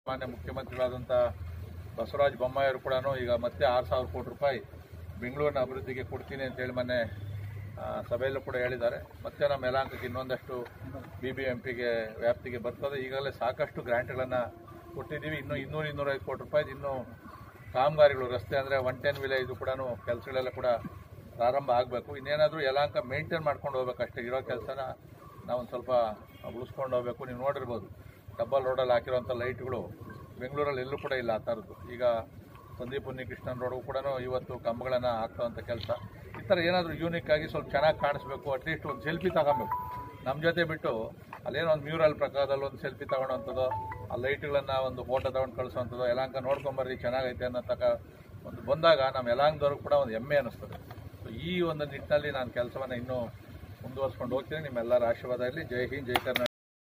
ಮಾನ್ಯ ಮುಖ್ಯಮಂತ್ರಿಗಳಾದಂಥ ಬಸವರಾಜ ಬೊಮ್ಮಾಯಿಯವರು ಕೂಡ ಈಗ ಮತ್ತೆ ಆರು ಸಾವಿರ ಕೋಟಿ ರೂಪಾಯಿ ಬೆಂಗಳೂರಿನ ಅಭಿವೃದ್ಧಿಗೆ ಕೊಡ್ತೀನಿ ಅಂತೇಳಿ ಮೊನ್ನೆ ಆ, ಸಭೆಯಲ್ಲೂ ಕೂಡ ಹೇಳಿದ್ದಾರೆ ಮತ್ತೆ ನಮ್ಮ ಯಲಾಂಕಕ್ಕೆ ಇನ್ನೊಂದಷ್ಟು ಬಿ ಬಿ ಎಂ ಪಿಗೆ ವ್ಯಾಪ್ತಿಗೆ ಬರ್ತದೆ ಈಗಾಗಲೇ ಸಾಕಷ್ಟು ಗ್ರ್ಯಾಂಟ್ಗಳನ್ನು ಕೊಟ್ಟಿದ್ದೀವಿ ಇನ್ನೂ ಇನ್ನೂರು ಇನ್ನೂರೈದು ಕೋಟಿ ರೂಪಾಯಿ ಇನ್ನೂ ಕಾಮಗಾರಿಗಳು ರಸ್ತೆ ಅಂದರೆ ಒನ್ ಟೆನ್ ವಿಲೇಜ್ ಕೂಡ ಕೆಲಸಗಳೆಲ್ಲ ಕೂಡ ಪ್ರಾರಂಭ ಆಗಬೇಕು ಇನ್ನೇನಾದರೂ ಯಲಾಂಕ ಮೇಂಟೈನ್ ಮಾಡ್ಕೊಂಡು ಹೋಗ್ಬೇಕು ಅಷ್ಟೇ ಇರೋ ಕೆಲಸನ ನಾವು ಒಂದು ಸ್ವಲ್ಪ ಉಳಿಸ್ಕೊಂಡು ಹೋಗ್ಬೇಕು ನೀವು ನೋಡಿರ್ಬೋದು ಡಬ್ಬಲ್ ರೋಡಲ್ಲಿ ಹಾಕಿರೋಂಥ ಲೈಟ್ಗಳು ಬೆಂಗಳೂರಲ್ಲಿ ಎಲ್ಲೂ ಕೂಡ ಇಲ್ಲ ಆ ಥರದ್ದು ಈಗ ಸಂದೀಪ್ ಉನ್ನಿಕೃಷ್ಣನ್ ರೋಡ್ಗೂ ಕೂಡ ಇವತ್ತು ಕಂಬಗಳನ್ನು ಹಾಕ್ತೋಂಥ ಕೆಲಸ ಈ ಥರ ಏನಾದರೂ ಯೂನಿಕ್ ಆಗಿ ಸ್ವಲ್ಪ ಚೆನ್ನಾಗಿ ಕಾಣಿಸ್ಬೇಕು ಅಟ್ಲೀಸ್ಟ್ ಒಂದು ಸೆಲ್ಫಿ ತಗೊಬೇಕು ನಮ್ಮ ಜೊತೆ ಬಿಟ್ಟು ಅಲ್ಲೇನೋ ಒಂದು ಮ್ಯೂರಲ್ ಪ್ರಕಾರದಲ್ಲಿ ಒಂದು ಸೆಲ್ಫಿ ತಗೊಳ್ಳೋಂಥದ್ದು ಆ ಲೈಟ್ಗಳನ್ನು ಒಂದು ಫೋಟೋ ತಗೊಂಡು ಕಳಿಸೋಂಥದ್ದು ಯಲಾಂಕ ನೋಡ್ಕೊಂಬರ್ರಿ ಚೆನ್ನಾಗೈತೆ ಅನ್ನೋ ತಕ ಒಂದು ಬಂದಾಗ ನಮ್ಮ ಯಲಾಂಕದವ್ರಿಗೆ ಕೂಡ ಒಂದು ಹೆಮ್ಮೆ ಅನ್ನಿಸ್ತದೆ ಸೊ ಈ ಒಂದು ನಿಟ್ಟಿನಲ್ಲಿ ನಾನು ಕೆಲಸವನ್ನು ಇನ್ನೂ ಮುಂದುವರ್ಸ್ಕೊಂಡು ಹೋಗ್ತೀನಿ ನಿಮ್ಮೆಲ್ಲರ ಆಶೀರ್ವಾದ ಇರಲಿ ಜೈ ಹಿಂದ್ ಜೈ ಕರ್ನಾಟಕ